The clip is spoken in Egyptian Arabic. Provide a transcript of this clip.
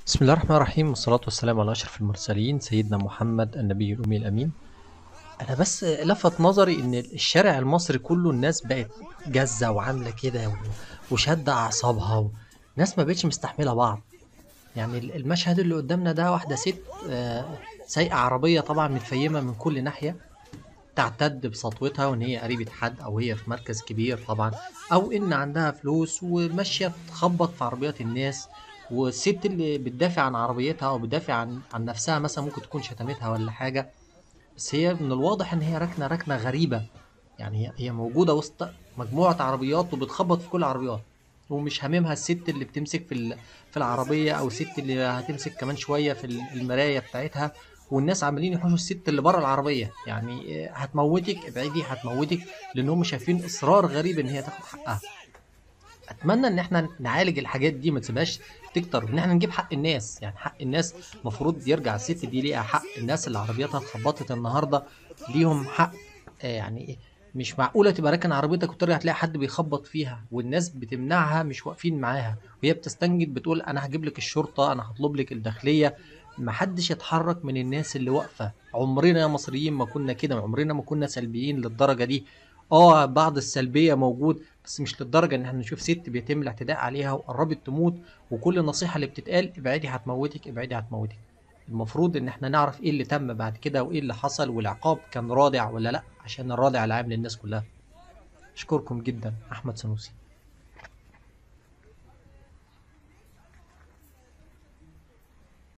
بسم الله الرحمن الرحيم والصلاة والسلام على أشرف المرسلين سيدنا محمد النبي الأمي الأمين أنا بس لفت نظري إن الشارع المصري كله الناس بقت جازة وعاملة كده و- وشادة أعصابها وناس ما بقتش مستحملة بعض يعني ال- المشهد اللي قدامنا ده واحدة ست آه، سايقة عربية طبعا متفيمة من كل ناحية تعتد بسطوتها وإن هي قريبة حد أو هي في مركز كبير طبعا أو إن عندها فلوس وماشية تخبط في عربيات الناس والست اللي بتدافع عن عربيتها او بتدافع عن عن نفسها مثلا ممكن تكون شتمتها ولا حاجه بس هي من الواضح ان هي راكنه ركنه غريبه يعني هي هي موجوده وسط مجموعه عربيات وبتخبط في كل العربيات ومش هاممها الست اللي بتمسك في ال- في العربيه او الست اللي هتمسك كمان شويه في ال- المرايه بتاعتها والناس عمالين يحوشوا الست اللي بره العربيه يعني هتموتك ابعدي هتموتك لانهم شايفين اصرار غريب ان هي تاخد حقها اتمنى ان احنا نعالج الحاجات دي ما تسيبهاش تكتر ان احنا نجيب حق الناس يعني حق الناس المفروض يرجع الست دي ليها حق الناس اللي عربياتها اتخبطت النهارده ليهم حق آه، يعني إيه؟ مش معقوله تبقى راكن عربيتك وترجع تلاقي حد بيخبط فيها والناس بتمنعها مش واقفين معاها وهي بتستنجد بتقول انا هجيب لك الشرطه انا هطلب لك الداخليه محدش يتحرك من الناس اللي واقفه عمرنا يا مصريين ما كنا كده عمرنا ما كنا سلبيين للدرجه دي اه بعض السلبيه موجود بس مش للدرجه ان احنا نشوف ست بيتم الاعتداء عليها وقربت تموت وكل النصيحه اللي بتتقال ابعدي هتموتك ابعدي هتموتك المفروض ان احنا نعرف ايه اللي تم بعد كده وايه اللي حصل والعقاب كان رادع ولا لا عشان الرادع العام للناس كلها اشكركم جدا احمد سنوسي